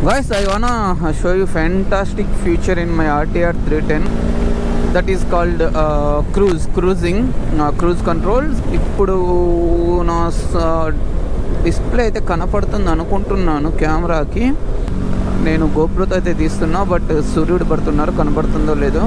Guys, I wanna show you fantastic feature in my RTR 310 that is called uh, cruise cruising uh, cruise control ఇప్పుడు నా display అయితే కనపడుతుంది అనుకుంటున్నాను కెమెరాకి నేను గోపురతో అయితే తీస్తున్నా బట్ సూర్యుడు పడుతున్నారు కనపడుతుందో లేదో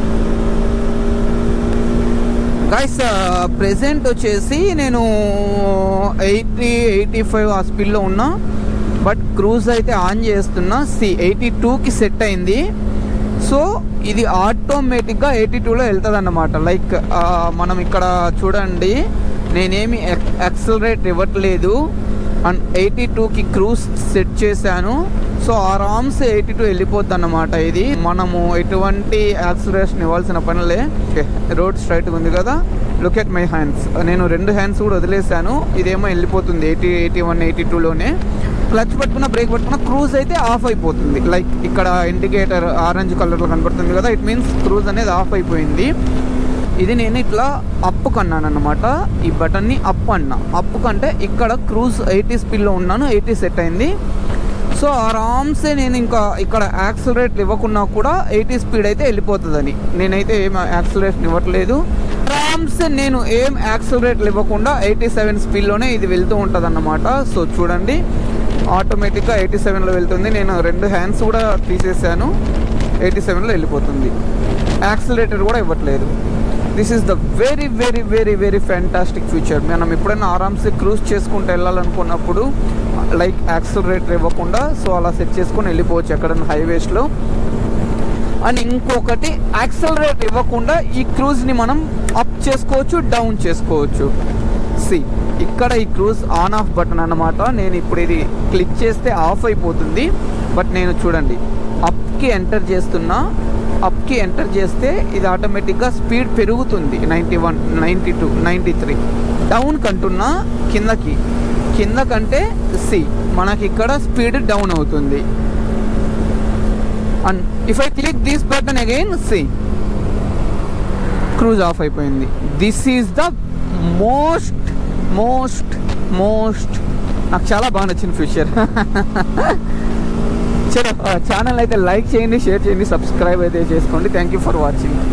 గైస్ ప్రెసెంట్ వచ్చేసి నేను ఎయిటీ ఎయిటీ ఫైవ్ ఆ స్పీడ్లో ఉన్నా బట్ క్రూజ్ అయితే ఆన్ చేస్తున్నా సి ఎయిటీ టూకి సెట్ అయింది సో ఇది ఆటోమేటిక్గా ఎయిటీ టూలో వెళ్తుంది అన్నమాట లైక్ మనం ఇక్కడ చూడండి నేనేమి యాక్సలరేట్ ఇవ్వట్లేదు అండ్ ఎయిటీ టూకి క్రూజ్ సెట్ చేశాను సో ఆరామ్స్ ఎయిటీ టూ వెళ్ళిపోద్ది అన్నమాట ఇది మనము ఎటువంటి యాక్సలరేషన్ ఇవ్వాల్సిన పనులే రోడ్ స్ట్రైట్గా ఉంది కదా లుక్ ఎట్ మై హ్యాండ్స్ నేను రెండు హ్యాండ్స్ కూడా వదిలేసాను ఇదేమో వెళ్ళిపోతుంది ఎయిటీ ఎయిటీ వన్ ఎయిటీ టూలోనే క్లచ్ పట్టుకున్న బ్రేక్ పట్టుకున్న క్రూజ్ అయితే ఆఫ్ అయిపోతుంది లైక్ ఇక్కడ ఇండికేటర్ ఆరెంజ్ కలర్లో కనబడుతుంది కదా ఇట్ మీన్స్ క్రూజ్ అనేది ఆఫ్ అయిపోయింది ఇది నేను ఇట్లా అప్ కన్నాను అనమాట ఈ బటన్ని అప్ అన్నా అప్ కంటే ఇక్కడ క్రూజ్ ఎయిటీ స్పీడ్లో ఉన్నాను ఎయిటీ సెట్ అయింది సో ఆరామ్సే నేను ఇంకా ఇక్కడ యాక్సిలరేట్ ఇవ్వకున్నా కూడా ఎయిటీ స్పీడ్ అయితే వెళ్ళిపోతుందని నేనైతే ఏం యాక్సిలరేషన్ ఇవ్వట్లేదు ఆరామ్సే నేను ఏం యాక్సిలరేట్ ఇవ్వకుండా ఎయిటీ సెవెన్ స్పీడ్లోనే ఇది వెళ్తూ ఉంటుంది అన్నమాట సో చూడండి ఆటోమేటిక్గా ఎయిటీ సెవెన్లో వెళ్తుంది నేను రెండు హ్యాండ్స్ కూడా తీసేసాను ఎయిటీ సెవెన్లో వెళ్ళిపోతుంది యాక్సిలరేటర్ కూడా ఇవ్వట్లేదు this is the very very very very fantastic feature మనం ఎప్పుడైనా ఆరామ్సే క్రూజ్ చేసుకుంటూ వెళ్ళాలనుకున్నప్పుడు లైక్ యాక్సిలరేటర్ ఇవ్వకుండా సో అలా సెట్ చేసుకొని వెళ్ళిపోవచ్చు ఎక్కడైనా హైవేస్లో అండ్ ఇంకొకటి యాక్సలరేట్ ఇవ్వకుండా ఈ క్రూజ్ని మనం అప్ చేసుకోవచ్చు డౌన్ చేసుకోవచ్చు సి ఇక్కడ ఈ క్రూజ్ ఆన్ ఆఫ్ బటన్ అన్నమాట నేను ఇప్పుడు ఇది క్లిక్ చేస్తే ఆఫ్ అయిపోతుంది బట్ నేను చూడండి అప్కి ఎంటర్ చేస్తున్నా అప్కి ఎంటర్ చేస్తే ఇది ఆటోమేటిక్గా స్పీడ్ పెరుగుతుంది ninety one ninety two ninety three down కంటున్నా కిందకి కిందకంటే సి మనకి ఇక్కడ స్పీడ్ డౌన్ అవుతుంది and if I click this button again see cruise off అయిపోయింది this is the most most most నాకు చాలా బాగా నచ్చిన ఫీచర్ చలో ఛానల్ అయితే లైక్ చేయండి షేర్ చేయండి సబ్స్క్రైబ్ అయితే చేసుకోండి థ్యాంక్ యూ ఫర్ వాచింగ్